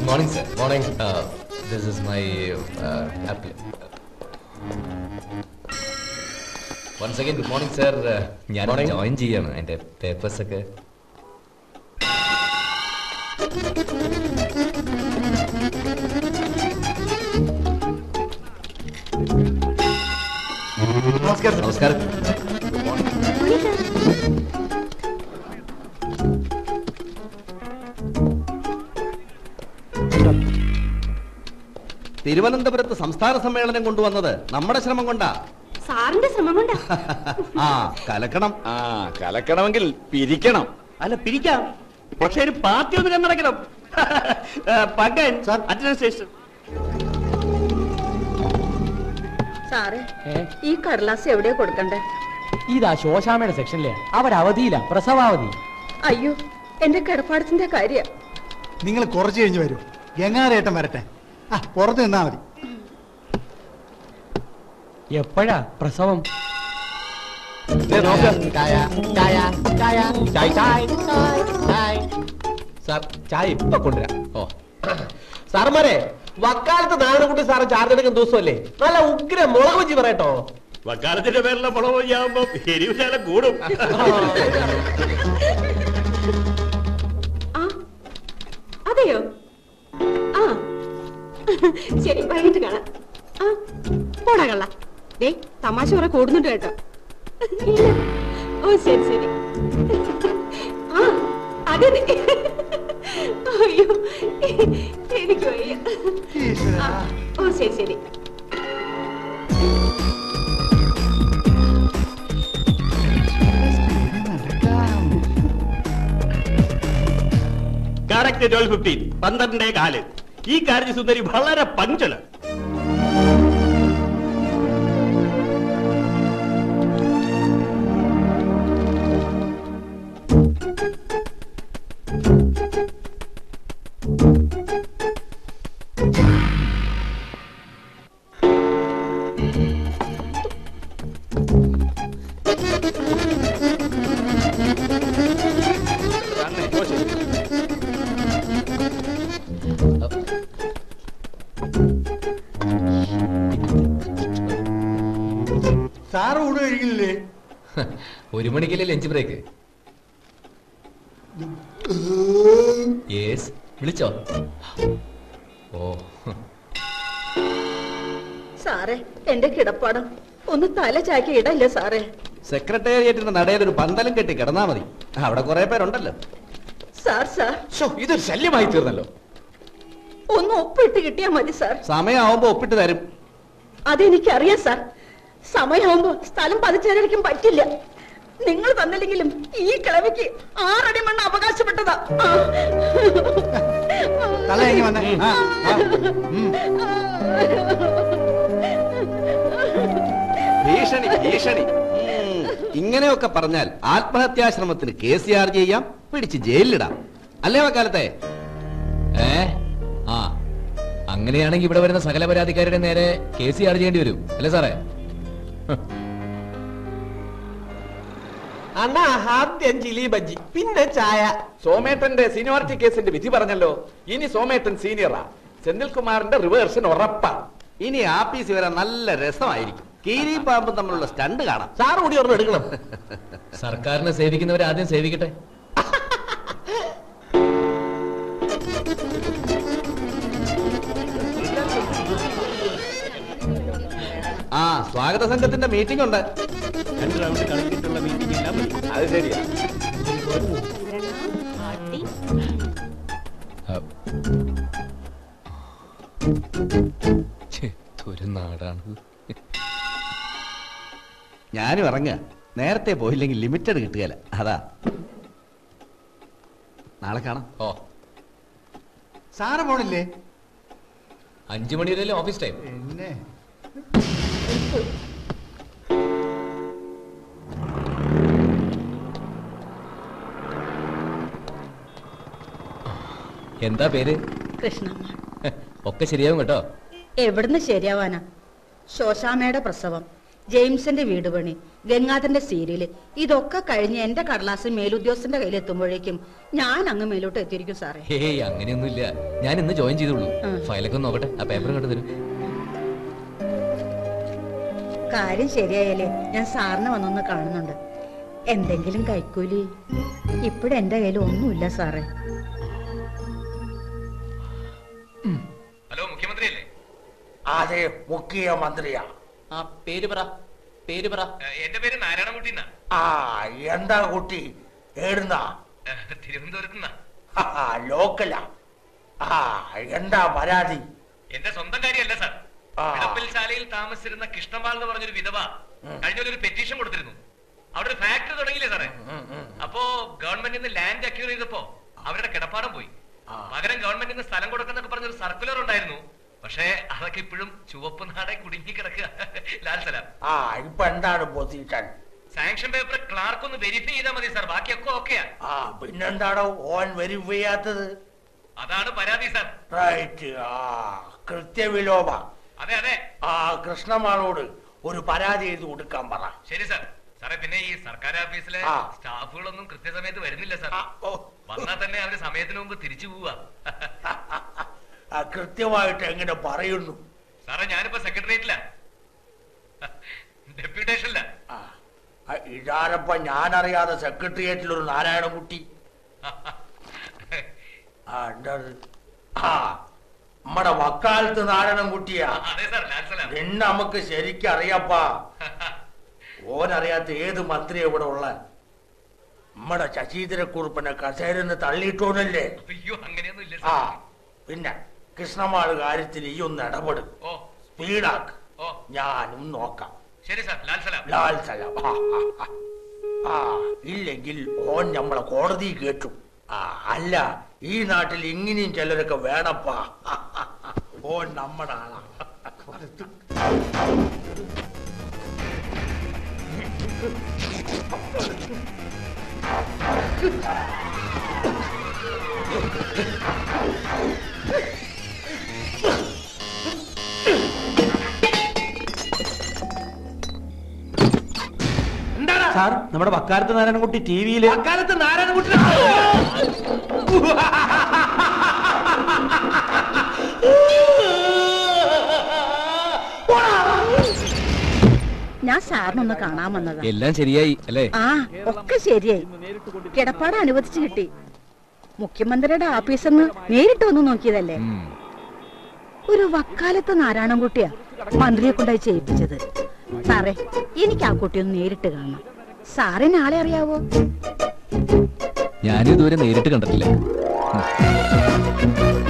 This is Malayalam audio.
Morning sir morning this is my apple once again good morning sir ഞാൻ Morning. ജോയിൻ ചെയ്യാണ് എൻ്റെ പേപ്പേഴ്സ് ഒക്കെ നമസ്കാരം നമസ്കാരം തിരുവനന്തപുരത്ത് സംസ്ഥാന സമ്മേളനം കൊണ്ടുവന്നത് നമ്മുടെ ശ്രമം കൊണ്ടാ സാറിന്റെ ശ്രമം കൊണ്ടാ ആ കലക്കണം ആ കലക്കണമെങ്കിൽ പിരിക്കണം അല്ല പിരിക്കാം പക്ഷെ ഒരു പാർട്ടി ഒന്ന് കണ്ണടക്കണം പകൻ അഡ്മിനിസ്ട്രേഷൻ സാറേ ഈ കടലാസ് എവിടെയാ കൊടുക്കണ്ടേ ഇതാ ശോശാമയുടെ സെക്ഷനിലെ അവരവധിയില്ല പ്രസവാവധി അയ്യോ എന്റെ കിടപ്പാടത്തിന്റെ കാര്യ നിങ്ങൾ കുറച്ച് കഴിഞ്ഞ് വരൂ ഗംഗാരേട്ടൻ വരട്ടെ ആ പുറത്ത് നിന്നാ മതി എപ്പോഴാ പ്രസവം സാർ ചായ ഇപ്പൊ കൊണ്ടുവരാം ഓ സാറന്മാരെ വക്കാലത്ത് നാരായണക്കുട്ടി സാറ് ചാർജ് എടുക്കുന്ന ദിവസമല്ലേ നല്ല ഉഗ്ര മുളക് വെച്ച് പറയട്ടോ വക്കാലത്തിന്റെ പേരിലെ മുളക് പൊയ്യാകുമ്പോ എരിവുശാലം കൂടും ആ അതെയോ ആ ശരി വൈകിട്ട് കാണാം ആ പോടാ കള്ള ദേ തമാശ കുറെ കൂടുന്നുണ്ട് കേട്ടോ ഇല്ല. ഓ ശരി ശരി ആ അതെ അതെ അയ്യോ എനിക്ക് വയ്യ ആ, ഓ ശരി ശരി കറക്റ്റ് ട്വൽവ് ഫിഫ്റ്റീൻ പന്ത്രണ്ടേ കാല് ഈ കാര്യ സുന്ദരി വളരെ പഞ്ചല് സാറ് ഊണ് കഴിക്കില്ലേ ഒരു മണിക്കല്ലേ ലഞ്ച് ബ്രേക്ക് യേസ് വിളിച്ചോ ഓ സാറേ എന്റെ കിടപ്പാടം ഒന്ന് തല ചാക്കി ഇടല്ലേ സാറേ സെക്രട്ടേറിയറ്റിന്റെ നടയിൽ ഒരു പന്തലും കെട്ടി കിടന്നാ മതി അവിടെ കുറെ പേരുണ്ടല്ലോ സാർ സാർ ഇതൊരു ശല്യമായി തീർന്നല്ലോ ഒന്ന് ഒപ്പിട്ട് കിട്ടിയാ മതി സാർ സമയമാവുമ്പോ ഒപ്പിട്ട് തരും അതെനിക്കറിയാം സാർ സമയമാകുമ്പോ സ്ഥലം പതിച്ചേരായിരിക്കും പറ്റില്ല നിങ്ങൾ തന്നില്ലെങ്കിലും ഈ കിളവിക്ക് ആറടി മണ്ണ് അവകാശപ്പെട്ടതാ ആ. തല ഇങ്ങി വന്നേ ആ, ആ. ഭീഷണി ഭീഷണി ഉം. ഇങ്ങനെയൊക്കെ പറഞ്ഞാൽ ആത്മഹത്യാശ്രമത്തിന് കേസ് ചാർജ് ചെയ്യാം പിടിച്ച് ജയിലിലിടാം അല്ലേ വക്കാലത്തെ ഏ ആ അങ്ങനെയാണെങ്കിൽ ഇവിടെ വരുന്ന സകല പരാതിക്കാരുടെ നേരെ കേസ് ചാർജ് ചെയ്യേണ്ടി വരും അല്ലേ സാറേ അണ്ണാ ആദ്യം ജിലി ബജ്ജി പിന്നെ ചായ സോമേട്ടന്റെ സീനിയോറിറ്റി കേസിന്റെ വിധി പറഞ്ഞല്ലോ ഇനി സോമേട്ടൻ സീനിയറാ സെന്തിൽകുമാറിന്റെ റിവേഴ്സൻ ഉറപ്പാ ഇനി ആപ്പീസ് വരാൻ നല്ല രസമായിരിക്കും കീരി പാമ്പും തമ്മിലുള്ള സ്റ്റണ്ട് കാണാം സാറ് കൂടി ഒരെണ്ണം എടുക്കണം സർക്കാരിനെ സേവിക്കുന്നവരെ ആദ്യം സേവിക്കട്ടെ ആ സ്വാഗത സംഘത്തിന്റെ മീറ്റിംഗ് ഉണ്ട് രണ്ട് റൗണ്ട് കളിച്ചിട്ടുള്ള മീറ്റിംഗ് എല്ലാം മതി. അത് ശരിയാ ഛെ, ഒരു നാടാണ് ഞാനും ഇറങ്ങുക നേരത്തെ പോയില്ലെങ്കിൽ ലിമിറ്റഡ് കിട്ടുകയില്ല അതാ നാളെ കാണാം ഓ സാറ് പോണില്ലേ അഞ്ചു മണി വരെയല്ലേ ഓഫീസ് ടൈം പിന്നെ എന്താ പേര് കൃഷ്ണമ്മ ഒക്കെ ശരിയാവും കേട്ടോ എവിടുന്ന് ശരിയാവാനാ ശോശാമയുടെ പ്രസവം ജെയിംസിന്റെ വീട് പണി ഗംഗാധരന്റെ സീരിയല് ഇതൊക്കെ കഴിഞ്ഞ് എന്റെ കടലാസ് മേലുദ്യോഗസ്ഥന്റെ കയ്യിൽ എത്തുമ്പോഴേക്കും ഞാൻ അങ്ങ് മേലോട്ട് എത്തിയിരിക്കും സാറേ ഹേയ് അങ്ങനെയൊന്നുമില്ല ഞാൻ ഇന്ന് ജോയിൻ ചെയ്തോളൂ ആ. ഫയലൊക്കെ ഒന്ന് നോക്കട്ടെ ആ പേപ്പർ കണ്ടു തരും കാര്യം ശരിയായാലേ ഞാൻ സാറിനെ വന്നൊന്ന് കാണുന്നുണ്ട് എന്തെങ്കിലും കൈക്കൂലി ഇപ്പോഴെന്റെ കയ്യിൽ ഒന്നുമില്ല സാറേ ഹലോ മുഖ്യമന്ത്രിയല്ലേ അതെ മുഖ്യമന്ത്രിയാ ആ പേര് പറ പേര് പറ എന്റെ പേര് നാരായണൻകുട്ടി എന്നാ ആ എന്താ കുട്ടി ഏടുന്നാ തിരുവനന്തപുരത്ത് ആ, ലോക്കലാ ആ എന്താ പരാതി എന്റെ സ്വന്തം കാര്യമല്ല സാർ ആ. വിളപ്പിൽ ശാലയിൽ താമസിച്ചിരുന്ന കൃഷ്ണപാൽ എന്ന് പറഞ്ഞൊരു വിധവ കഴിഞ്ഞ ഒരു പെറ്റീഷൻ കൊടുത്തിരുന്നു അവിടെ ഒരു ഫാക്ടറി തുടങ്ങിയില്ലേ സാറേ അപ്പോ ഗവൺമെന്റിൽ നിന്ന് ലാൻഡ് അക്യൂർ ചെയ്തപ്പോ അവരുടെ കിടപ്പാടം പോയി പകരം ഗവൺമെന്റിൽ നിന്ന് സ്ഥലം കൊടുക്കുന്നൊക്കെ പറഞ്ഞൊരു സർക്കുലർ ഉണ്ടായിരുന്നു പക്ഷേ അതൊക്കെ ഇപ്പോഴും ചുവപ്പ് നാടെ കുടുങ്ങി കിടക്കുക ലാൽ സലാം ആ ഇപ്പൊ എന്താണ് പൊസിഷൻ സാങ്ഷൻ പേപ്പർ ക്ലാർക്ക് ഒന്ന് വെരിഫൈ ചെയ്താൽ മതി സാർ ബാക്കിയൊക്കെ ഓക്കെയാ ആ പിന്നെന്താണോ ഓൻ വെരിഫൈ ചെയ്യാത്തത് അതാണ് പരാതി സാർ റൈറ്റ് ആ കൃത്യവിലോപ അതെ അതെ ആ കൃഷ്ണമാളോട് ഒരു പരാതി എഴുതി കൊടുക്കാൻ പറ ശരി സാർ സാറേ പിന്നെ ഈ സർക്കാർ ഓഫീസിലെ ആ. സ്റ്റാഫുകളൊന്നും കൃത്യസമയത്ത് വരുന്നില്ല സാർ ആ, ഓ, വന്നാൽ തന്നെ അവര് സമയത്തിന് മുമ്പ് തിരിച്ചു പോവാ ആ, കൃത്യമായിട്ട് എങ്ങനെ പറയുന്നു സാറേ ഞാനിപ്പോ സെക്രട്ടേറിയറ്റില്ല ഡെപ്യൂട്ടേഷനില്ല ആ, ആ, ഇതാരപ്പ ഞാനറിയാതെ സെക്രട്ടേറിയറ്റിൽ ഒരു നാരായണൻകുട്ടി ആ എന്താ ഇത്? ആ നമ്മടെ വക്കാലത്ത് നാരായണൻകുട്ടിയാ അതെ സാർ ലാൽ സലാം നിന്നെ നമുക്ക് ശരിക്കും അറിയപ്പാ ഓനറിയാത്ത ഏത് മന്ത്രി ഇവിടെ ഉള്ള നമ്മടെ ശശീന്ദ്രക്കുറുപ്പിനെ കസേരന്ന് തള്ളിയിട്ടോന്നല്ലേ അയ്യോ അങ്ങനെയൊന്നും ഇല്ല ആ സാർ പിന്നെ കൃഷ്ണമാള് കാര്യത്തിൽ ഈ ഒന്ന് ഇടപെടും ഓ സ്പീഡാക്ക് ഓ ഞാനും നോക്കാം ശരി സാർ ലാൽ സലാം ലാൽ സലാം ആ, ആ, ആ. ആ ഇല്ലെങ്കിൽ ഓൻ നമ്മളെ കോടതി കേട്ടു ആ അല്ല ഈ നാട്ടിൽ ഇങ്ങനെയും ചിലരൊക്കെ വേണപ്പാ ഓൻ നമ്മുടെ ആളാ സാർ നമ്മുടെ വക്കാലത്ത് നാരായണൻകുട്ടി ടി വിയില് അക്കാലത്ത് നാരായണകുട്ടി ഞാൻ സാറിനൊന്ന് കാണാൻ വന്നതാ എല്ലാം ശരിയായി അല്ലേ ആ ഒക്കെ ശരിയായി കിടപ്പാട് അനുവദിച്ചു കിട്ടി മുഖ്യമന്ത്രിയുടെ ഓഫീസിൽ നിന്ന് നേരിട്ട് വന്ന് നോക്കിയതല്ലേ ഉം. ഒരു വക്കാലത്ത് നാരായണൻകുട്ടിയാ മന്ത്രിയെ കൊണ്ടായി ചെയ്യിപ്പിച്ചത് സാറേ എനിക്ക് ആ കുട്ടിയൊന്ന് നേരിട്ട് കാണണം സാറിന് ആളെ അറിയാവോ ഞാനും ഇതുവരെ നേരിട്ട് കണ്ടിട്ടില്ല ഉം.